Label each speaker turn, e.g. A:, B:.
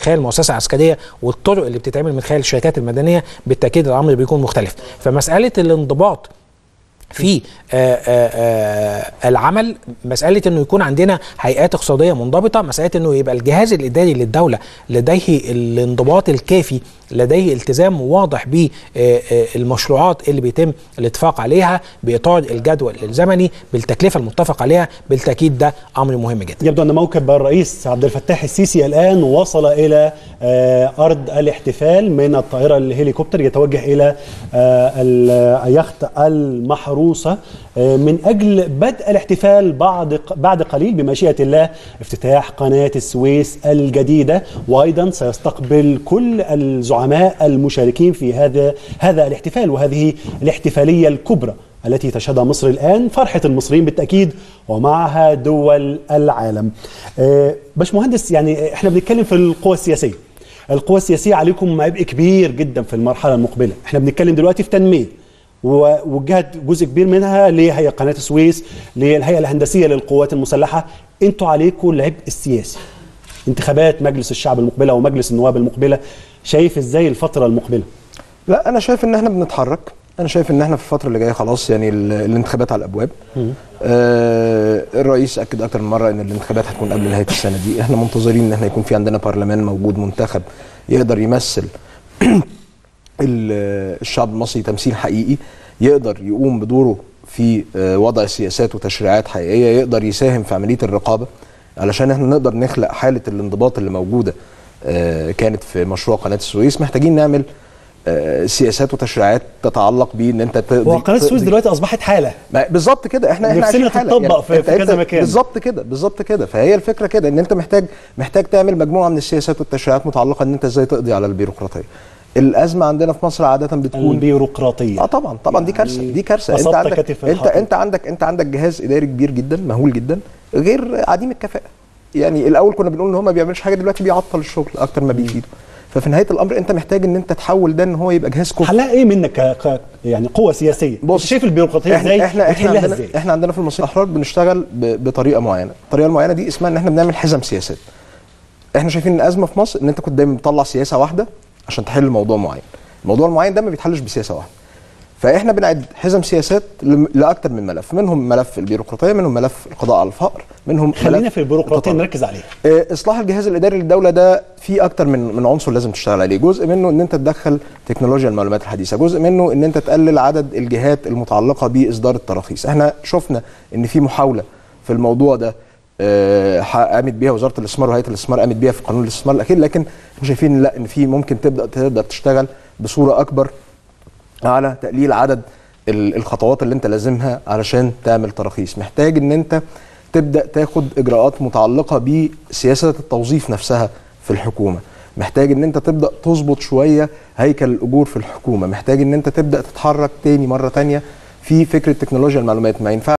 A: خلال المؤسسه العسكريه والطرق اللي بتتعمل من خلال الشركات المدنيه بالتاكيد الامر بيكون مختلف فمساله الانضباط في آآ آآ العمل مسألة أنه يكون عندنا هيئات اقتصادية منضبطة مسألة أنه يبقى الجهاز الإداري للدولة لديه الانضباط الكافي لديه التزام واضح بالمشروعات اللي بيتم الاتفاق عليها بإطار الجدول الزمني بالتكلفة المتفق عليها بالتأكيد ده أمر مهم جدا
B: يبدو أن موكب الرئيس عبد الفتاح السيسي الآن وصل إلى أرض الاحتفال من الطائرة الهليكوبتر يتوجه إلى اليخت المحروسة من أجل بدء الاحتفال بعد بعد قليل بمشيئة الله افتتاح قناة السويس الجديدة وأيضا سيستقبل كل الزعماء المشاركين في هذا هذا الاحتفال وهذه الاحتفالية الكبرى التي تشهدها مصر الآن فرحة المصريين بالتأكيد ومعها دول العالم باش مهندس يعني احنا بنتكلم في القوى السياسية القوى السياسية عليكم عبء كبير جدا في المرحلة المقبلة احنا بنتكلم دلوقتي في تنمية ووجهت جزء كبير منها لهيئة قناة السويس للهيئة الهندسية للقوات المسلحة انتوا عليكم العبء السياسي انتخابات مجلس الشعب المقبلة ومجلس النواب المقبلة شايف ازاي الفترة المقبلة
C: لا انا شايف ان احنا بنتحرك انا شايف ان احنا في الفتره اللي جايه خلاص يعني الانتخابات على الابواب آه الرئيس اكد اكتر من مره ان الانتخابات هتكون قبل نهايه السنه دي احنا منتظرين ان احنا يكون في عندنا برلمان موجود منتخب يقدر يمثل الشعب المصري تمثيل حقيقي يقدر يقوم بدوره في وضع سياسات وتشريعات حقيقيه يقدر يساهم في عمليه الرقابه علشان احنا نقدر نخلق حاله الانضباط اللي موجوده كانت في مشروع قناه السويس محتاجين نعمل سياسات وتشريعات تتعلق بان انت
B: تقضي وقناه السويس دلوقتي اصبحت حاله
C: بالظبط كده احنا احنا
B: عايشين حاله
C: تطبق
B: يعني في, في كذا مكان
C: بالظبط كده بالظبط كده فهي الفكره كده ان انت محتاج محتاج تعمل مجموعه من السياسات والتشريعات متعلقه ان انت ازاي تقضي على البيروقراطيه الازمه عندنا في مصر عاده بتكون
B: البيروقراطيه
C: اه طبعا طبعا دي كارثه دي كارثه انت عندك انت انت عندك انت عندك جهاز اداري كبير جدا مهول جدا غير عديم الكفاءه يعني الاول كنا بنقول ان هو ما بيعملش حاجه دلوقتي بيعطل الشغل اكتر ما بيفيده ففي نهايه الامر انت محتاج ان انت تحول ده ان هو يبقى جهاز كفء
B: حلها ايه منك ك... يعني قوه سياسيه
C: بص
B: شايف البيروقراطيه ازاي
C: احنا احنا عندنا ازاي؟ احنا عندنا في المصريين الاحرار بنشتغل ب... بطريقه معينه الطريقه المعينه دي اسمها ان احنا بنعمل حزم سياسات احنا شايفين ان الازمه في مصر ان انت كنت دايما بتطلع سياسه واحده عشان تحل موضوع معين الموضوع المعين ده ما بيتحلش بسياسه واحده فاحنا بنعد حزم سياسات لاكثر من ملف منهم ملف البيروقراطيه منهم ملف القضاء على الفقر منهم
B: خلينا في البيروقراطيه نركز عليها
C: اصلاح الجهاز الاداري للدوله ده في اكتر من من عنصر لازم تشتغل عليه جزء منه ان انت تدخل تكنولوجيا المعلومات الحديثه جزء منه ان انت تقلل عدد الجهات المتعلقه باصدار التراخيص احنا شفنا ان في محاوله في الموضوع ده قامت بيها وزاره الاستثمار وهيئه الاستثمار قامت بيها في قانون الاستثمار الاخير لكن احنا شايفين لا ان في ممكن تبدا تقدر تشتغل بصوره اكبر على تقليل عدد الخطوات اللي انت لازمها علشان تعمل تراخيص محتاج ان انت تبدا تاخد اجراءات متعلقه بسياسه التوظيف نفسها في الحكومه محتاج ان انت تبدا تظبط شويه هيكل الاجور في الحكومه محتاج ان انت تبدا تتحرك تاني مره تانيه في فكره تكنولوجيا المعلومات ما ينفعش